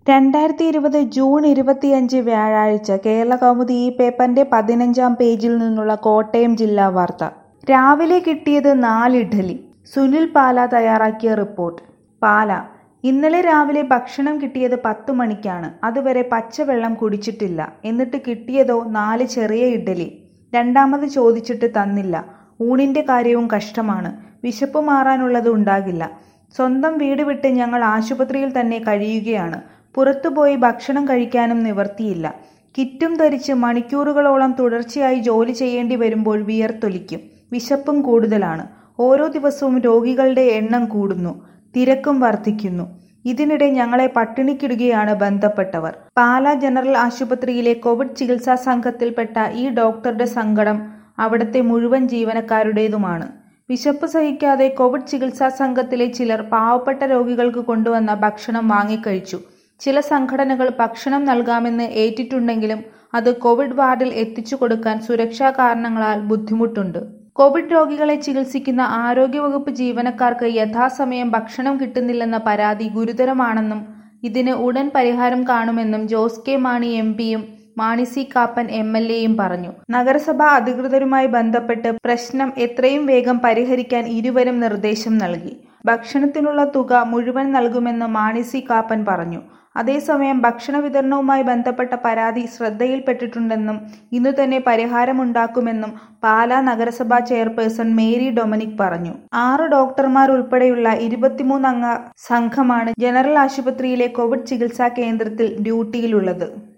രണ്ടായിരത്തി ഇരുപത് ജൂൺ ഇരുപത്തിയഞ്ച് വ്യാഴാഴ്ച കേരളകൗമുദി ഈ പേപ്പറിന്റെ പതിനഞ്ചാം പേജിൽ നിന്നുള്ള കോട്ടയം ജില്ലാ വാർത്ത രാവിലെ കിട്ടിയത് നാല് ഇഡ്ഡലി സുനിൽ പാല തയ്യാറാക്കിയ റിപ്പോർട്ട് പാല ഇന്നലെ രാവിലെ ഭക്ഷണം കിട്ടിയത് പത്തു മണിക്കാണ് അതുവരെ പച്ചവെള്ളം കുടിച്ചിട്ടില്ല എന്നിട്ട് കിട്ടിയതോ നാല് ചെറിയ ഇഡ്ഡലി രണ്ടാമത് ചോദിച്ചിട്ട് തന്നില്ല ഊണിന്റെ കാര്യവും കഷ്ടമാണ് വിശപ്പ് മാറാനുള്ളത് ഉണ്ടാകില്ല സ്വന്തം വീട് വിട്ട് ഞങ്ങൾ ആശുപത്രിയിൽ തന്നെ കഴിയുകയാണ് പുറത്തുപോയി ഭക്ഷണം കഴിക്കാനും നിവർത്തിയില്ല കിറ്റും ധരിച്ച് മണിക്കൂറുകളോളം തുടർച്ചയായി ജോലി ചെയ്യേണ്ടി വരുമ്പോൾ വിയർത്തൊലിക്കും വിശപ്പും കൂടുതലാണ് ഓരോ ദിവസവും രോഗികളുടെ എണ്ണം കൂടുന്നു തിരക്കും വർദ്ധിക്കുന്നു ഇതിനിടെ ഞങ്ങളെ പട്ടിണിക്കിടുകയാണ് ബന്ധപ്പെട്ടവർ പാല ജനറൽ ആശുപത്രിയിലെ കോവിഡ് ചികിത്സാ സംഘത്തിൽപ്പെട്ട ഈ ഡോക്ടറുടെ സങ്കടം അവിടുത്തെ മുഴുവൻ ജീവനക്കാരുടേതുമാണ് വിശപ്പ് സഹിക്കാതെ കോവിഡ് ചികിത്സാ സംഘത്തിലെ ചിലർ പാവപ്പെട്ട രോഗികൾക്ക് കൊണ്ടുവന്ന ഭക്ഷണം വാങ്ങിക്കഴിച്ചു ചില സംഘടനകൾ ഭക്ഷണം നൽകാമെന്ന് ഏറ്റിട്ടുണ്ടെങ്കിലും അത് കോവിഡ് വാർഡിൽ എത്തിച്ചു കൊടുക്കാൻ സുരക്ഷാ കാരണങ്ങളാൽ ബുദ്ധിമുട്ടുണ്ട് കോവിഡ് രോഗികളെ ചികിത്സിക്കുന്ന ആരോഗ്യവകുപ്പ് ജീവനക്കാർക്ക് യഥാസമയം ഭക്ഷണം കിട്ടുന്നില്ലെന്ന പരാതി ഗുരുതരമാണെന്നും ഇതിന് ഉടൻ പരിഹാരം കാണുമെന്നും ജോസ് കെ മാണി എം പിയും Mani C Kappan M L എയും പറഞ്ഞു നഗരസഭാ അധികൃതരുമായി ബന്ധപ്പെട്ട് പ്രശ്നം എത്രയും വേഗം പരിഹരിക്കാൻ ഇരുവരും നിർദ്ദേശം നൽകി ഭക്ഷണത്തിനുള്ള തുക മുഴുവൻ നൽകുമെന്ന് മാണി സി കാപ്പൻ പറഞ്ഞു അതേസമയം ഭക്ഷണ വിതരണവുമായി ബന്ധപ്പെട്ട പരാതി ശ്രദ്ധയിൽപ്പെട്ടിട്ടുണ്ടെന്നും ഇന്നു തന്നെ പരിഹാരമുണ്ടാക്കുമെന്നും പാലാ നഗരസഭാ ചെയർപേഴ്സൺ മേരി ഡൊമിനിക് പറഞ്ഞു ആറ് ഡോക്ടർമാർ ഉൾപ്പെടെയുള്ള ഇരുപത്തിമൂന്നംഗ സംഘമാണ് ജനറൽ ആശുപത്രിയിലെ കോവിഡ് ചികിത്സാ കേന്ദ്രത്തിൽ ഡ്യൂട്ടിയിലുള്ളത്